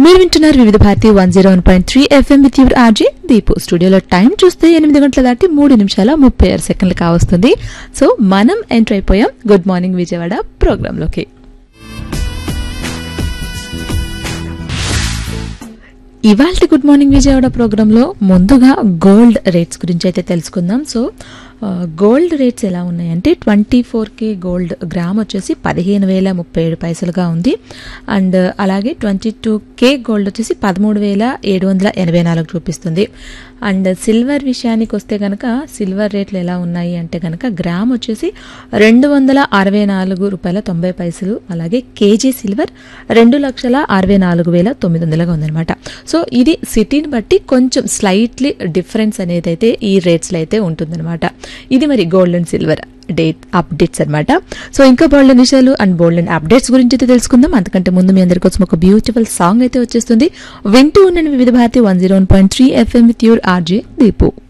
మీరు వింటున్నారు Vividh Bharati one zero one point three FM with your RJ Deepu స్టూడియోలో టైం చూస్తే ఎనిమిది గంటల దాటి మూడు నిమిషాల ముప్పై ఆరు సెకండ్లు కావస్తుంది సో మనం ఎంటర్ అయిపోయాం గుడ్ మార్నింగ్ విజయవాడ ప్రోగ్రాంలోకి ఇవాళ గుడ్ మార్నింగ్ విజయవాడ ప్రోగ్రాంలో ముందుగా గోల్డ్ రేట్స్ గురించి అయితే తెలుసుకుందాం సో ఆ, గోల్డ్ రేట్స్ ఎలా ఉన్నాయంటే twenty four K gold gram వచ్చేసి పదిహేను వేల ముప్పై ఏడు పైసలుగా ఉంది అండ్ అలాగే ట్వంటీ టూ కే గోల్డ్ వచ్చేసి పదమూడు వేల ఏడు వందల ఎనభై నాలుగు చూపిస్తుంది అండ్ సిల్వర్ విషయానికి వస్తే కనుక సిల్వర్ రేట్లు ఎలా ఉన్నాయి అంటే కనుక గ్రామ్ వచ్చేసి రెండు వందల అరవై నాలుగు రూపాయల తొంభై పైసలు అలాగే కేజీ సిల్వర్ రెండు లక్షల అరవై నాలుగు వేల తొమ్మిది వందలుగా ఉందన్నమాట సో ఇది సిటీని బట్టి కొంచెం స్లైట్లీ డిఫరెన్స్ అనేది అయితే ఈ రేట్స్లో అయితే ఉంటుందన్నమాట ఇది మరి gold and silver date updates అన్నమాట సో ఇంకా బోల్డ్ విషయాలు అండ్ బోల్డ్ అండ్ అప్డేట్స్ గురించి అయితే తెలుసుకుందాం అంతకంటే ముందు మీ అందరి కోసం ఒక బ్యూటిఫుల్ సాంగ్ అయితే వచ్చేస్తుంది వింటూ ఉన్న Vividh Bharati one zero one point three FM with your RJ Deepu